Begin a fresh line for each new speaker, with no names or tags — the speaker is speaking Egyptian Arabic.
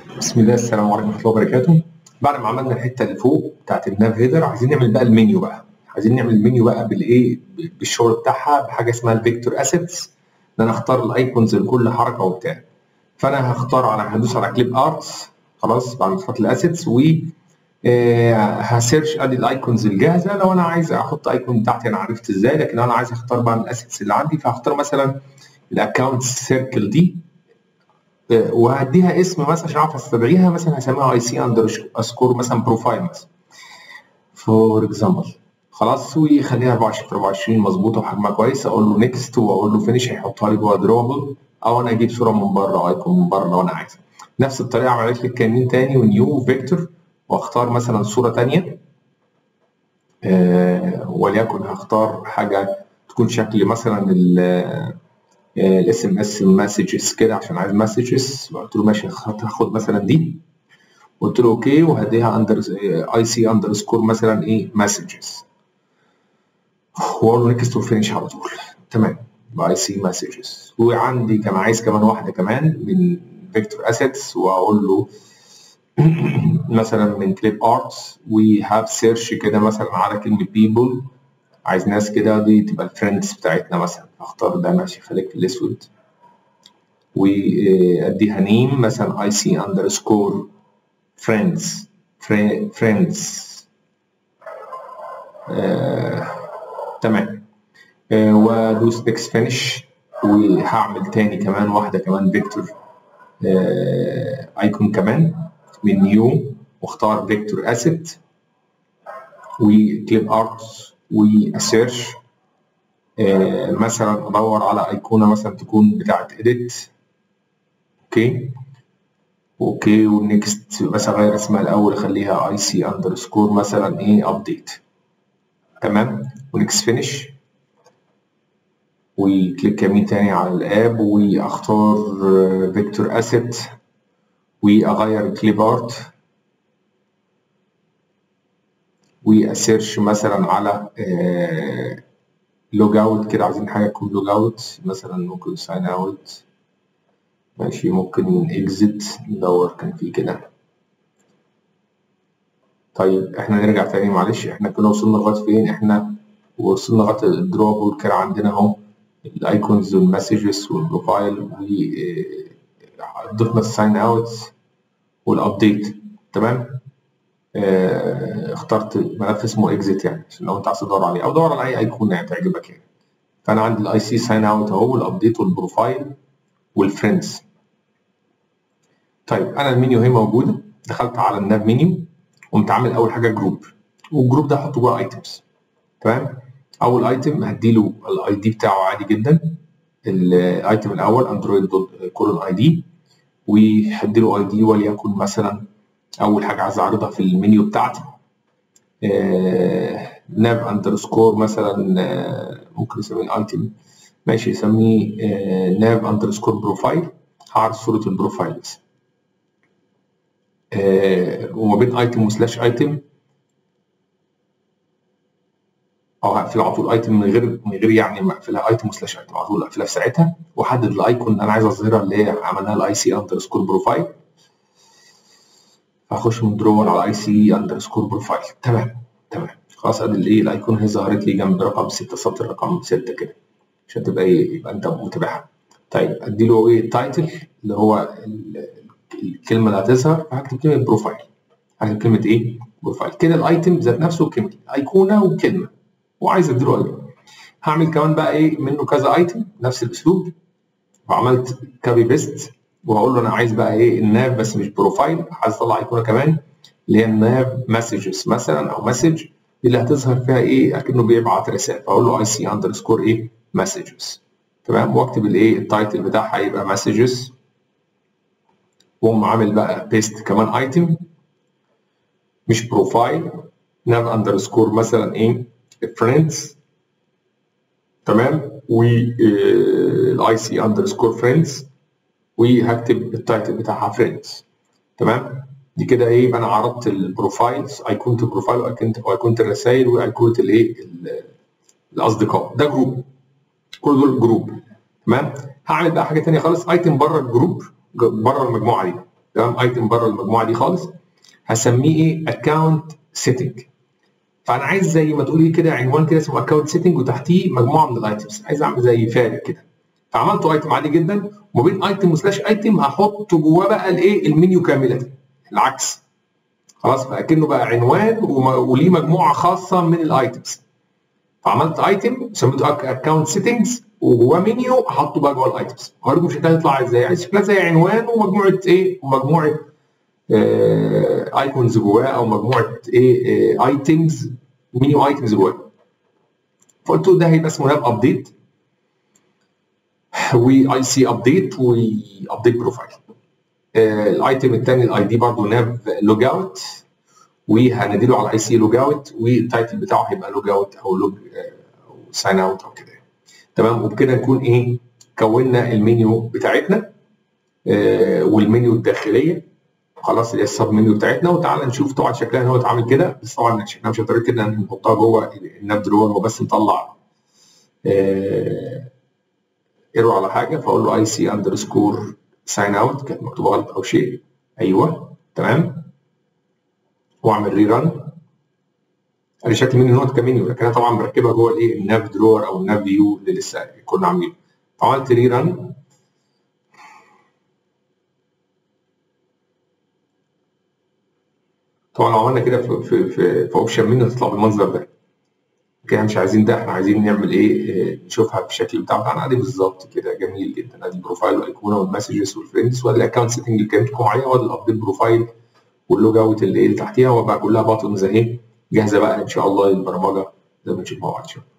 بسم الله السلام عليكم ورحمه الله وبركاته بعد ما عملنا الحته اللي فوق بتاعت الناف هيدر عايزين نعمل بقى المنيو بقى عايزين نعمل المنيو بقى بالايه بالشغل بتاعها بحاجه اسمها الفيكتور اسيتس ان انا اختار الايكونز لكل حركه وبتاع فانا هختار على هدوس على كليب ارتس خلاص بعد ما اخترت الاسيتس و آه، هسيرش ادي الايكونز الجاهزه لو انا عايز احط ايكون بتاعتي انا عرفت ازاي لكن انا عايز اختار بقى من الاسيتس اللي عندي فهختار مثلا الاكونت سيركل دي آه، وهديها اسم مثلا عشان اعرف استدعيها مثلا هسميها اي سي اندر سكور مثلا بروفايل مثلا فور اكزامبل خلاص ويخليها 24 في 24 مظبوطه وحجمها كويس اقول له نيكست واقول له فينيش هيحطها لي جوه دروبل او انا اجيب صوره من بره ايكون من بره لو انا عايز نفس الطريقه عملت لي الكمين تاني ونيو فيكتور واختار مثلا صوره تانيه آه وليكن هختار حاجه تكون شكل مثلا الاس ام اس مسجز كده عشان عايز مسجز قلت له ماشي هاخد مثلا دي قلت له اوكي وهديها اندر اي سي اندر سكور مثلا ايه مسجز واقول له نيكست وفينش على طول تمام باي سي مسجز وعندي كمان عايز كمان واحده كمان من فيكتور اسيتس واقول له مثلا من كليب ارتس وهاب سيرش كده مثلا على كلمه بيبل عايز ناس كده دي تبقى الفريندز بتاعتنا مثلا اختار ده ماشي خليك في الاسود واديها نيم مثلا اي سي اندرسكور فريندز فريندز تمام آه وادوس نكست فينش وهعمل تاني كمان واحده كمان فيكتور آه ايكون كمان من نيو واختار فيكتور اسيت وكليب ارت واسيرش آه مثلا ادور على ايقونه مثلا تكون بتاعت اديت اوكي اوكي والنكست بس اغير اسمها الاول اخليها اي سي اندرسكور مثلا ايه ابديت تمام ونكست فينش وكليك يمين تاني على الاب واختار فيكتور اسيت واغير كليب ارت واسيرش مثلا على لوج اوت كده عايزين حاجه تكون لوج اوت مثلا ممكن ساين اوت ماشي ممكن اكزيت ندور كان في كده طيب احنا نرجع تاني معلش احنا كنا وصلنا لغايه فين احنا وصلنا لغايه الدروب وكان عندنا اهو الايكونز والمسجز والبروفايل وضفنا الساين اوت والابديت تمام اه اخترت ملف اسمه اكزيت يعني عشان لو انت عايز تدور عليه او دور على اي ايقونه يعني تعجبك يعني فانا عندي الاي سي ساين اوت اهو والابديت والبروفايل والفريندز طيب انا المنيو اهي موجوده دخلت على الناف منيو قمت عامل اول حاجه جروب والجروب ده احطه جوه ايتمز تمام اول ايتم هديله الاي دي بتاعه عادي جدا الايتم الاول اندرويد دوت كولون اي دي وهديله اي دي وليكن مثلا اول حاجه عايز اعرضها في المنيو بتاعتي آه ناف اندرسكور مثلا آه ممكن اسميه الايتم ماشي اسميه آه ناف اندرسكور بروفايل هعرض صوره البروفايل بس وما بين ايتم وسلاش ايتم او هقفلها على طول ايتم من غير من غير يعني ما اقفلها ايتم وسلاش ايتم على طول اقفلها في ساعتها واحدد الايكون اللي انا عايز اظهرها اللي هي عملناها الاي سي اندرسكور بروفايل هخش من درون على اي سي اندرسكور بروفايل تمام تمام خلاص ادي الايه الايكون هي ظهرت لي جنب رقم 6 سطر رقم 6 كده عشان تبقى ايه يبقى انت متابعها طيب ادي له ايه التايتل اللي هو الكلمه اللي هتظهر فهكتب كلمه بروفايل هكتب كلمه ايه بروفايل كده الايتم ذات نفسه كلمه ايقونه وكلمه وعايز اديله ايقونه هعمل كمان بقى ايه منه كذا ايتم نفس الاسلوب وعملت كابي بيست وهقول له انا عايز بقى ايه الناف بس مش بروفايل عايز اطلع ايقونه كمان اللي هي الناف مسجز مثلا او مسج اللي هتظهر فيها ايه اكنه بيبعت رساله فاقول له اي سي اندرسكور ايه مسجز تمام واكتب الايه التايتل بتاعها يبقى مسجز واقوم عامل بقى بيست كمان ايتم مش بروفايل ناف اندرسكور مثلا ايه فريندز تمام والاي سي اندرسكور فريندز وهكتب التايتل بتاعها فريندز تمام دي كده ايه يبقى انا عرضت البروفايلز ايقونه البروفايل وايقونه الرسائل وايقونه الايه الاصدقاء ده جروب كل دول جروب تمام هعمل بقى حاجه ثانيه خالص ايتم بره الجروب بره المجموعه دي تمام ايتم بره المجموعه دي خالص هسميه ايه اكونت سيتنج فانا عايز زي ما تقولي كده عنوان كده اسمه اكونت سيتنج وتحتيه مجموعه من الايتمز عايز اعمل زي فارق كده فعملت ايتم عادي جدا وما بين ايتم وسلاش ايتم هحط جواه بقى الايه المنيو كامله العكس خلاص فاكنه بقى عنوان وليه مجموعه خاصه من الايتمز فعملت ايتم سميته اكونت سيتنجز وجواه منيو احطه بقى جوه الايتمز هوريكم شكلها تطلع ازاي عايز شكلها زي عنوان ومجموعه ايه ومجموعه ايكونز جواه او مجموعه ايه ايتمز منيو ايتمز جواه فقلت له ده هيبقى اسمه ناب ابديت واي سي ابديت وابديت بروفايل الايتم الثاني الاي دي برضه ناب لوج اوت وهنديله على اي سي لوج اوت والتايتل بتاعه هيبقى لوج اوت او لوج او ساين اوت او كده تمام وبكده نكون ايه كونا المنيو بتاعتنا آه والمنيو الداخليه خلاص اللي هي السب منيو بتاعتنا وتعالى نشوف طبعا شكلها ان هو اتعامل كده بس طبعا شكلها مش هطريقه كده نحطها جوه الناب درور وبس نطلع آه ايرور على حاجه فاقول له اي سي اندرسكور ساين اوت كانت مكتوبه غلط او شيء ايوه تمام واعمل ري ران ادي شكل منيو نوت كمنيو لكن انا طبعا مركبها جوه الايه الناف درور او الناف فيو اللي لسه كنا عاملينه فعملت ري ران طبعا لو عملنا كده في في في, في اوبشن منيو تطلع بالمنظر ده كده مش عايزين ده احنا عايزين نعمل ايه نشوفها بالشكل بتاعنا عادي بالظبط كده جميل جدا ادي البروفايل والايقونه والمسجز والفريندز وادي الاكونت سيتنج اللي كلمت لكم عليها وادي الابديت بروفايل واللوج اوت اللي, اللي تحتيها وبقى كلها باتونز اهي جاهزه بقى ان شاء الله للبرمجه زي ما نشوف مع بعض